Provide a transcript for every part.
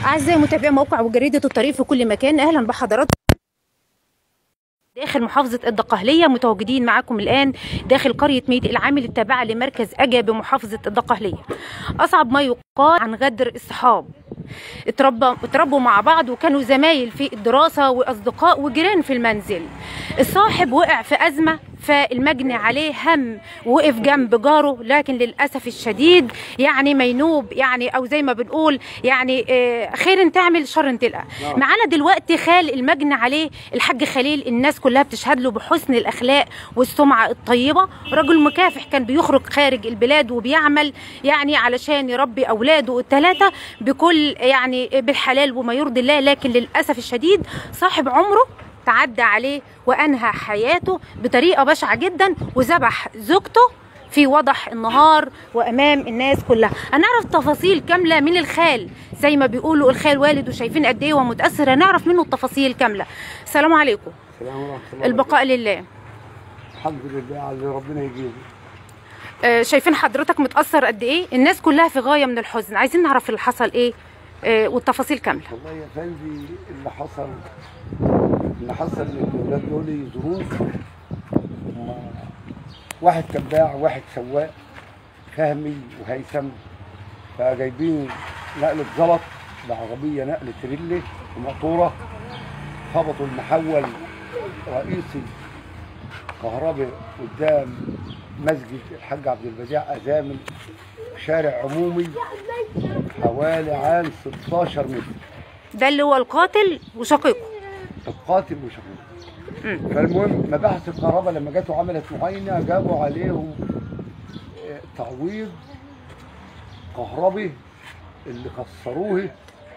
أعزائي متابعي موقع وجريدة الطريق في كل مكان أهلا بحضراتكم داخل محافظة الدقهلية متواجدين معاكم الآن داخل قرية ميت العامل التابعة لمركز أجا بمحافظة الدقهلية أصعب ما يقال عن غدر الصحاب اتربى اتربوا مع بعض وكانوا زمايل في الدراسة وأصدقاء وجيران في المنزل الصاحب وقع في أزمة فالمجني عليه هم وقف جنب جاره لكن للأسف الشديد يعني مينوب يعني أو زي ما بنقول يعني آه، خير تعمل شر تلقى معانا دلوقتي خال المجني عليه الحاج خليل الناس كلها بتشهد له بحسن الأخلاق والسمعة الطيبة رجل مكافح كان بيخرج خارج البلاد وبيعمل يعني علشان يربي أولاده الثلاثة بكل يعني بالحلال وما يرضي الله لكن للأسف الشديد صاحب عمره تعدى عليه وأنهى حياته بطريقة بشعة جدا وذبح زوجته في وضح النهار وامام الناس كلها هنعرف تفاصيل كامله من الخال زي ما بيقولوا الخال والد وشايفين قد ايه هو متاثر هنعرف منه التفاصيل كامله السلام عليكم السلام ورحمة الله البقاء لله الحمد لله على اللي ربنا يجيبه آه، شايفين حضرتك متاثر قد ايه الناس كلها في غايه من الحزن عايزين نعرف اللي حصل ايه آه، والتفاصيل كامله والله يا فندي اللي حصل اللي حصل للولاد دول ظروف هما واحد تباع واحد سواق فهمي وهيثم فجايبين نقلة زلط بعربية نقل تريلي ومقطورة خبطوا المحول رئيسي كهرباء قدام مسجد الحاج عبد البديع أزامل شارع عمومي حوالي عام 16 متر ده اللي هو القاتل وشقيقه القاتل وشقيقه مم. فالمهم مباحث الكهرباء لما جت وعملت معاينه جابوا عليهم آه، تعويض كهربي اللي خسروه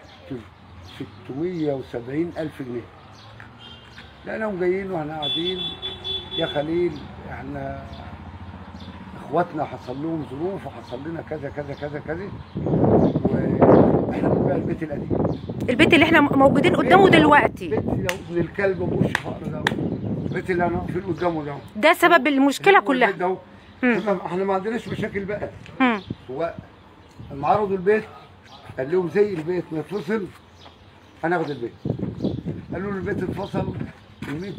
670 ألف جنيه لأنهم جايين واحنا قاعدين يا خليل احنا اخواتنا حصل لهم ظروف وحصل لنا كذا كذا كذا كذا واحنا بنبيع البيت القديم البيت اللي احنا موجودين قدامه دلوقتي بيت لو ابن الكلب ابوش فقر ده البيت اللي انا واقفين قدامه ده ده سبب المشكله كلها البيت ده مم. احنا احنا ما عندناش مشاكل بقى مم. هو لما عرضوا البيت قال لهم زي البيت ما يتفصل هناخد البيت قالوا له البيت اتفصل المتر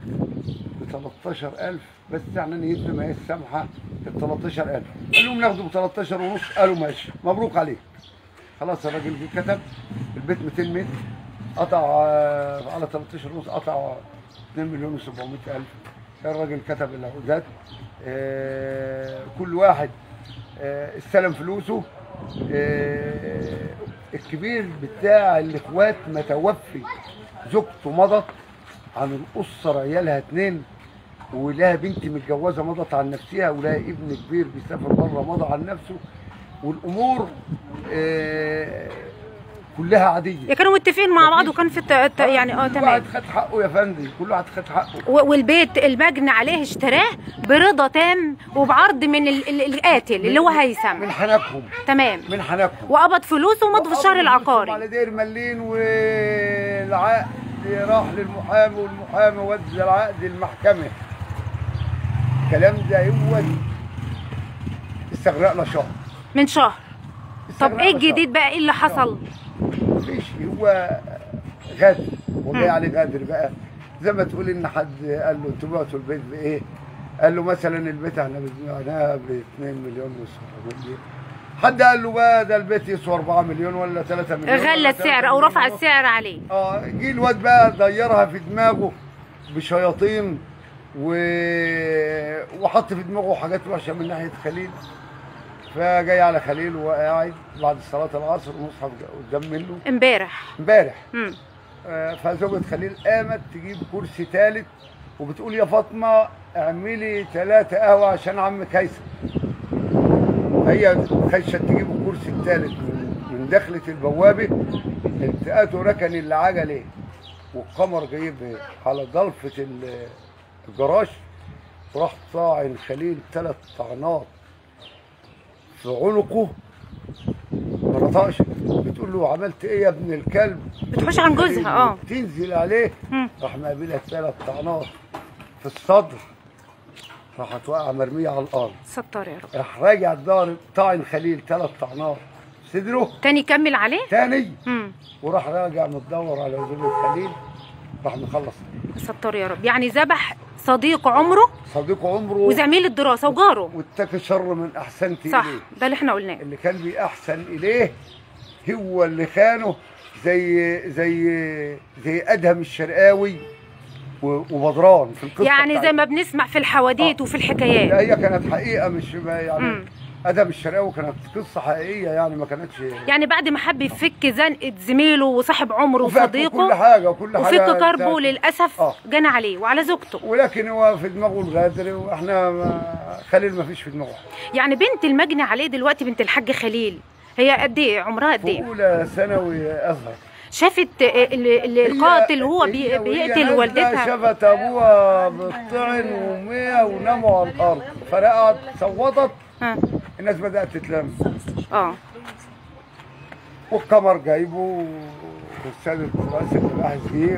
ب 13000 بس احنا نيتنا ما هي السامحه ب 13000 قال لهم ناخده ب 13 ونص قالوا ماشي مبروك عليك خلاص الراجل جه كتب البيت 200 متر قطع آه، على 13 ونص قطع 2 مليون و700 الف الراجل كتب العقودات آه، كل واحد آه، استلم فلوسه آه، الكبير بتاع الاخوات متوفي زوجته مضت عن الاسره عيالها اتنين ولها بنت متجوزه مضت عن نفسها ولها ابن كبير بيسافر بره مضى عن نفسه والامور آه، كلها عاديه كانوا متفقين مع بعض وكان في الت... الت- يعني اه كل تمام واحد خد حقه يا فندم كل واحد خد حقه و- والبيت المجني عليه اشتراه برضا تام وبعرض من ال... ال- القاتل اللي هو هيثم من حنكهم تمام من حنكهم وقبض فلوسه ومضى في الشهر على العقاري دير ملين والعقد راح للمحامي والمحامي ودى العقد المحكمة الكلام ده هو استغرقنا شهر من شهر طب استغرقنا ايه شهر. الجديد بقى ايه اللي حصل مفيش هو غدر وجاي عليه غدر بقى زي ما تقول ان حد قال له انتوا بعتوا البيت بايه؟ قال له مثلا البيت احنا بعناها ب 2 مليون و700 جنيه حد قال له بقى ده البيت يسوى 4 مليون ولا 3 مليون غلى ولا السعر 3 او مليون رفع ونص. السعر عليه اه جه الواد بقى ضيرها في دماغه بشياطين و... وحط في دماغه حاجات وحشه من ناحيه خليل فجاي على خليل وقاعد بعد صلاه العصر المصحف قدام منه امبارح امبارح مم. آه، فزوجة خليل قامت تجيب كرسي ثالث وبتقول يا فاطمه اعملي ثلاثه قهوه عشان عمك هيثم فهي خشت تجيب الكرسي الثالث من من دخلة البوابة التقاته ركن اللي عجله والقمر جايبها على ضلفة ال- الجراج وراح طاعن خليل ثلاث طعنات في عنقه ما نطقش بتقول له عملت ايه يا ابن الكلب بتحوش عن جوزها اه تنزل عليه مم. راح مقابلها ثلاث طعنات في الصدر راحت واقعه مرميه على الارض ستار يا رب راح راجع الضارب طاعن خليل ثلاث طعنات صدره تاني كمل عليه تاني امم وراح راجع متدور على زول الخليل راح مخلص ستار يا رب يعني ذبح صديق عمره صديق عمره وزميل الدراسه وجاره واتكى شر من احسنت صح اليه ده اللي احنا قلناه اللي كان بيأحسن اليه هو اللي خانه زي زي زي ادهم الشرقاوي و- وبدران في القصه يعني زي بتاعتها. ما بنسمع في الحواديت آه. وفي لا الحكايات هي كانت حقيقه مش ما يعني مم. ادهم الشرقاوي كانت قصه حقيقيه يعني ما كانتش يعني بعد ما حب يفك زنقه زميله وصاحب عمره وفك كل وصديقه حاجه كل حاجه وفك كربه بتاعت- للاسف آه. جنى عليه وعلى زوجته ولكن هو في دماغه الغادر واحنا ما خليل ما فيش في دماغه يعني بنت المجني عليه دلوقتي بنت الحاج خليل هي قد ايه عمرها قد في ايه اولى ثانوي ازهر شافت ال- ال- هي- القاتل وهو بي- هي وهي بيقتل نازلة والدتها شافت ابوها بالطعن وامها وناموا على الارض فرقعت صوتت ها. الناس بدات تتلم اه والقمر جايبه والسيد رئيس المباحث جه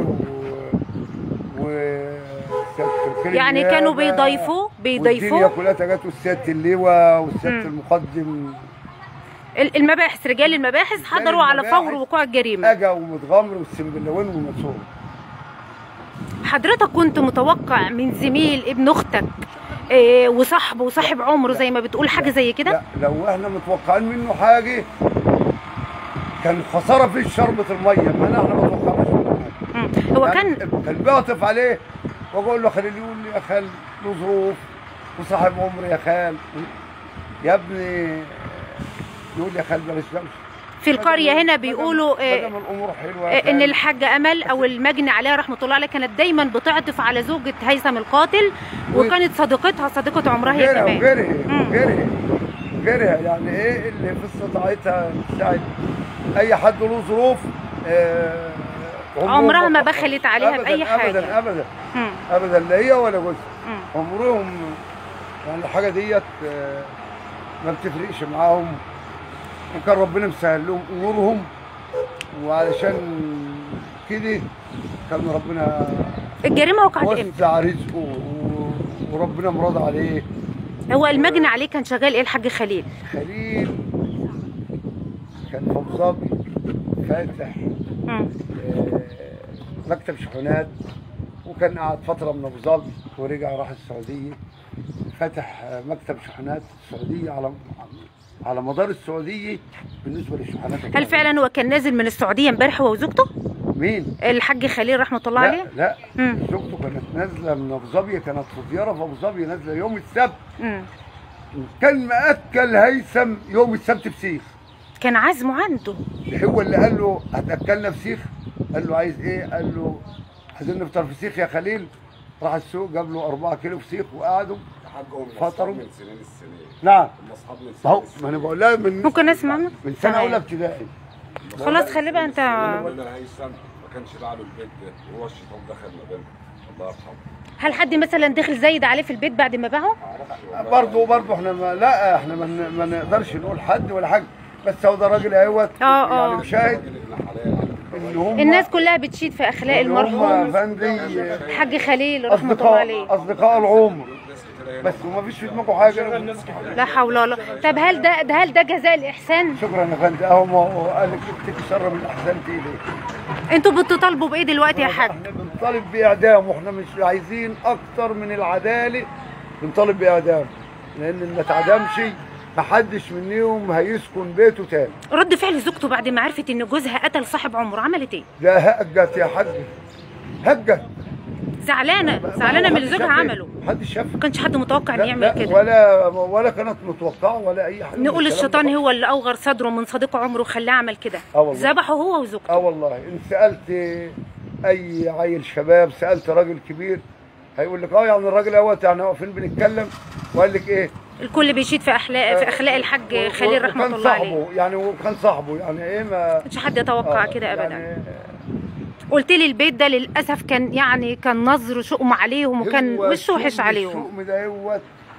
و والسيد وكيل يعني النيابة كانوا بيضيفوه والدنيا بيضيفوه كلها جت والسياده اللواء والسياده مم. المقدم ال- المباحث رجال المباحث حضروا على المباحث فور وقوع الجريمه اجا ومتغمر والسنبلاوين والمنصور حضرتك كنت متوقع من زميل ابن اختك إيه وصاحبه وصاحب عمره زي ما بتقول حاجه زي كده لا لو احنا متوقعين منه حاجه كان خساره في شربة الميه ما احنا ما توقعناش منه حاجه مم. هو كان كان بيعطف عليه واقول له خليل يقول لي يا خال له ظروف وصاحب عمر يا خال يا ابني يقول لي يا خال بلاش بمشي في القريه هنا بيقولوا ما إيه دام الامور حلوه يا إيه ان خال. الحاجه امل او المجني عليها رحمه الله عليها كانت دايما بتعطف على زوجة هيثم القاتل وكانت صديقتها صديقه عمرها هي غيرها كمان وغيرها مم. وغيرها غيرها يعني ايه اللي في استطاعتها تساعد اي حد له ظروف آه عمرهم عمرها ما فكروا. بخلت عليها أبداً بأي حاجة. ابدا ابدا مم. ابدا لا هي ولا جوزها مم. عمرهم يعني الحاجه ديت آه، ما بتفرقش معاهم وكان ربنا مسهل لهم امورهم وعلشان كده كان ربنا الجريمه وقعت امتى وسع رزقه و- وربنا مراد عليه هو المجني عليه كان شغال ايه الحاج خليل خليل كان في ابو ظبي فاتح مم. آه، مكتب شحنات وكان قعد فتره من ابو ظبي ورجع راح السعوديه فتح آه، مكتب شحنات السعوديه على على مدار السعوديه بالنسبه للشحنات هل فعلا هو كان نازل من السعوديه امبارح هو وزوجته مين؟ الحاج خليل رحمه الله لا عليه لا مم. زوجته كانت نازله من ابو ظبي كانت في زياره في ابو ظبي نازله يوم السبت مم. كان مأكل هيثم يوم السبت فسيخ كان عزمه عنده هو اللي قال له هتاكلنا فسيخ قال له عايز ايه قال له عايزين نفطر فسيخ يا خليل راح السوق جاب له 4 كيلو فسيخ وقعدوا حقهم فطروا. من سنين السنين نعم هم اصحاب من ما هو سنين ما انا بقول لها من ممكن اسمع منك؟ من سنه تمام. اولى ابتدائي خلاص خلي بقى انت قلنا الهيثم ما كانش باع له البيت ده وهو الشيطان دخل ما بينهم الله يرحمه هل حد مثلا دخل زايد عليه في البيت بعد ما باعه معرفش والله. برضه برضه احنا ما لا احنا ما, ن- ما نقدرش نقول حد ولا حاجه بس هو ده راجل اهوت اه، اه. يعني مشاهد راجل ابن حلال على فكرة. ان هم الناس كلها بتشيد في اخلاق إن هم المرحوم فندي الحاج خليل رحمه الله عليه اصدقاء اصدقاء العمر ناس كتير هنا بس وما فيش في دماغه حاجه لا حول ولا قوه طب هل ده ده- هل ده جزاء الاحسان شكرا يا فندم اهو ما هو قال لك اكتب شر من احسنت اليه انتوا بتطالبوا بايه دلوقتي يا حاج احنا بنطالب باعدام واحنا مش عايزين اكتر من العداله بنطالب باعدام لان ما اتعدمش محدش منهم هيسكن بيته تاني رد فعل زوجته بعد ما عرفت ان جوزها قتل صاحب عمره عملت ايه ده هجت يا حاج هجت زعلانه زعلانه من اللي زوجها عمله محدش شاف ما كانش حد متوقع ان لا يعمل لا كده ولا ولا كانت متوقعه ولا اي حاجه من نقول الكلام الشيطان ده. هو اللي اوغر صدره من صديق عمره وخلاه عمل كده آه والله. ذبحه هو وزوجته اه والله ان سالت اي عيل شباب سالت راجل كبير هيقول لك اه يعني الراجل اهوت يعني واقفين بنتكلم وقال لك ايه الكل بيشيد في اخلاق في اخلاق الحاج خليل رحمه وكان الله عليه صاحبه يعني وكان صاحبه يعني ايه ما مش حد يتوقع آه، كده ابدا يعني قلت لي البيت ده للاسف كان يعني كان نظر شؤم عليهم وكان هو مش وحش الشؤم- عليهم الشؤم ده هوت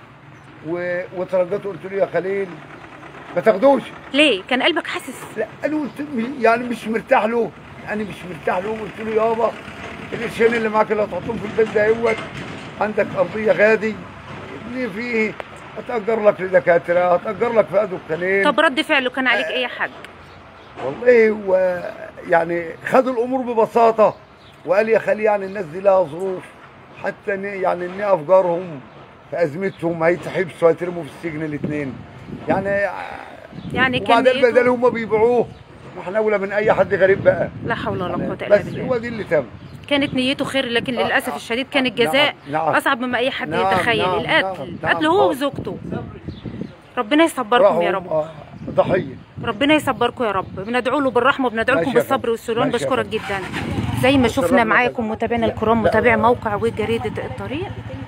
و- وترددت قلت له يا خليل ما تاخدوش ليه كان قلبك حاسس لا انا قلت له يعني مش مرتاح له انا مش مرتاح له قلت له يابا القرشين اللي معاك اللي هتحطهم في البيت ده هوت عندك ارضيه غادي ابني فيه هتأجر لك لدكاترة هتأجر لك في دكانين طب رد فعله كان عليك ايه يا حاج والله هو يعني خد الامور ببساطه وقال يا خلي يعني الناس دي لها ظروف حتى ن- يعني ان افجارهم في ازمتهم هيتحبسوا هيترموا في السجن الاثنين يعني يعني كان وبعدين نيته- بدل هم بيبيعوه واحنا اولى من اي حد غريب بقى لا حول ولا قوه الا بس بالله هو دي اللي تم كانت نيته خير لكن آه، للاسف آه، الشديد كان الجزاء نعم، نعم. اصعب مما اي حد نعم، يتخيل نعم، القتل نعم، قتل هو نعم. وزوجته ربنا يصبركم يا راحوا، رب آه، ضحيه ربنا يصبركم يا رب بندعو له بالرحمه وبندعو لكم ماشي يا بالصبر فندم. والسلوان ماشي يا بشكرك فندم. جدا زي ما شفنا شكراً معاكم لك. متابعينا لا، الكرام لا. متابعي موقع وجريده الطريق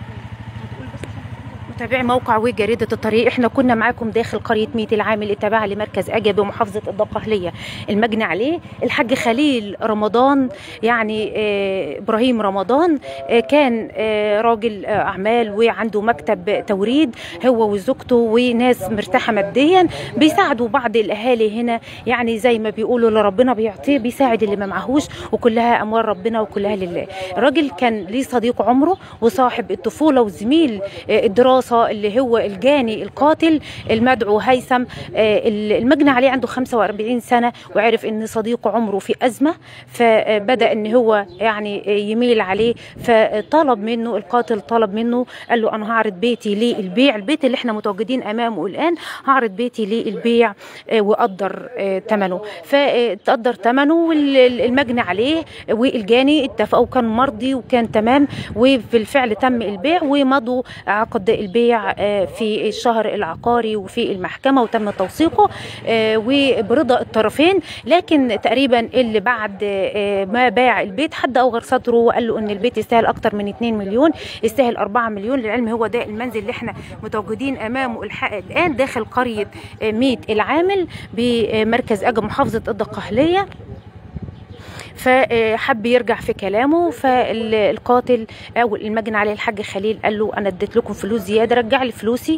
متابعي موقع وجريدة الطريق احنا كنا معاكم داخل قرية ميت العامل التابعة لمركز أجا بمحافظة الدقهلية المجني عليه الحاج خليل رمضان يعني آه إبراهيم رمضان آه كان آه راجل آه أعمال وعنده مكتب توريد هو وزوجته وناس مرتاحة ماديا بيساعدوا بعض الأهالي هنا يعني زي ما بيقولوا اللي ربنا بيعطيه بيساعد اللي ما معهوش وكلها أموال ربنا وكلها لله الراجل كان ليه صديق عمره وصاحب الطفولة وزميل آه، الدراسة اللي هو الجاني القاتل المدعو هيثم آه، المجني عليه عنده 45 سنة وعرف ان صديق عمره في أزمة فبدأ ان هو يعني يميل عليه فطلب منه القاتل طلب منه قال له انا هعرض بيتي للبيع البيت اللي احنا متواجدين امامه الان هعرض بيتي للبيع آه، وقدر آه، ثمنه فتقدر ثمنه والمجني عليه والجاني اتفقوا كان مرضي وكان تمام وبالفعل تم البيع ومضوا عقد البيع آه، في الشهر العقاري وفي المحكمه وتم توثيقه آه، وبرضا الطرفين لكن تقريبا اللي بعد آه، ما باع البيت حد اوغر صدره وقال له ان البيت يستاهل اكتر من 2 مليون يستاهل 4 مليون للعلم هو ده المنزل اللي احنا متواجدين امامه الح- الان داخل قريه آه، ميت العامل بمركز اجا محافظه الدقهليه فحب يرجع في كلامه فالقاتل او المجني عليه الحاج خليل قال له انا اديت لكم فلوس زياده رجع لي فلوسي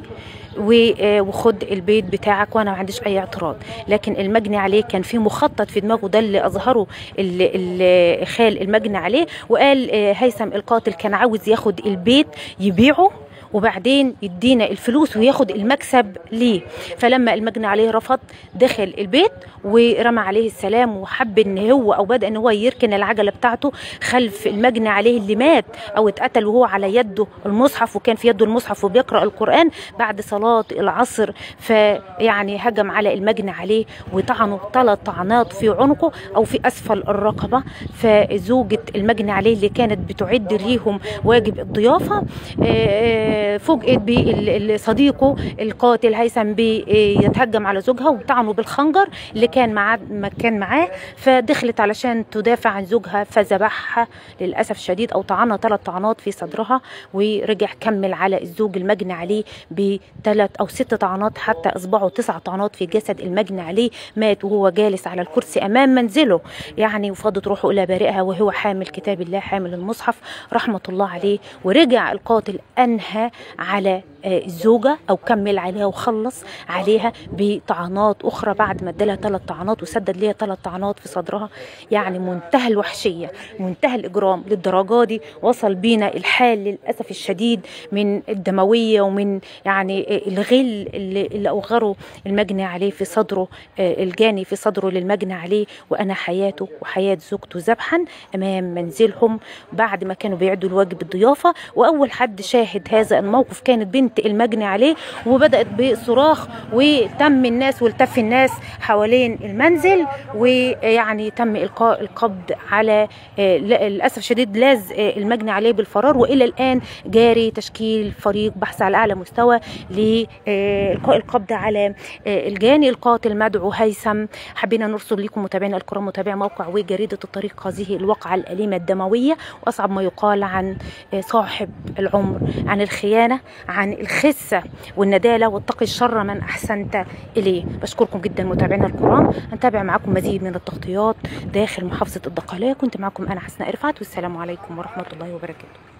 و- وخد البيت بتاعك وانا ما عنديش اي اعتراض لكن المجني عليه كان في مخطط في دماغه ده اللي اظهره ال- ال- خال المجني عليه وقال آه، هيثم القاتل كان عاوز ياخد البيت يبيعه وبعدين يدينا الفلوس وياخد المكسب ليه فلما المجني عليه رفض دخل البيت ورمى عليه السلام وحب ان هو او بدا ان هو يركن العجله بتاعته خلف المجني عليه اللي مات او اتقتل وهو على يده المصحف وكان في يده المصحف وبيقرا القران بعد صلاه العصر فيعني هجم على المجني عليه وطعنه ثلاث طعنات في عنقه او في اسفل الرقبه فزوجة المجني عليه اللي كانت بتعد ليهم واجب الضيافه آه، فوجئت بصديقه القاتل هيثم بيتهجم على زوجها وطعنه بالخنجر اللي كان معاه ما كان معاه فدخلت علشان تدافع عن زوجها فذبحها للاسف الشديد او طعنها ثلاث طعنات في صدرها ورجع كمل على الزوج المجني عليه بثلاث او ست طعنات حتى اصبعه تسع طعنات في جسد المجني عليه مات وهو جالس على الكرسي امام منزله يعني وفاضت روحه الى بارئها وهو حامل كتاب الله حامل المصحف رحمه الله عليه ورجع القاتل انهى على آه، الزوجه او كمل عليها وخلص عليها بطعنات اخرى بعد ما ادالها ثلاث طعنات وسدد ليها ثلاث طعنات في صدرها يعني منتهى الوحشيه منتهى الاجرام للدرجه دي وصل بينا الحال للاسف الشديد من الدمويه ومن يعني آه، الغل اللي, اللي اوغره المجني عليه في صدره آه، الجاني في صدره للمجني عليه وانا حياته وحياه زوجته ذبحا امام منزلهم بعد ما كانوا بيعدوا الواجب الضيافه واول حد شاهد هذا الموقف كانت بنت المجني عليه وبدات بصراخ وتم الناس والتف الناس حوالين المنزل ويعني تم القاء القبض على آه، لا- للاسف شديد لاز آه، المجني عليه بالفرار والى الان جاري تشكيل فريق بحث على اعلى مستوى لالقاء القبض على آه، الجاني القاتل مدعو هيثم حبينا نرسل لكم متابعينا الكرام متابعي موقع وجريده الطريق هذه الواقعه الاليمه الدمويه واصعب ما يقال عن آه، صاحب العمر عن الخيانه عن الخسه والنداله واتقي الشر من احسنت اليه بشكركم جدا متابعينا الكرام هنتابع معاكم مزيد من التغطيات داخل محافظه الدقهليه كنت معكم انا حسناء رفعت والسلام عليكم ورحمه الله وبركاته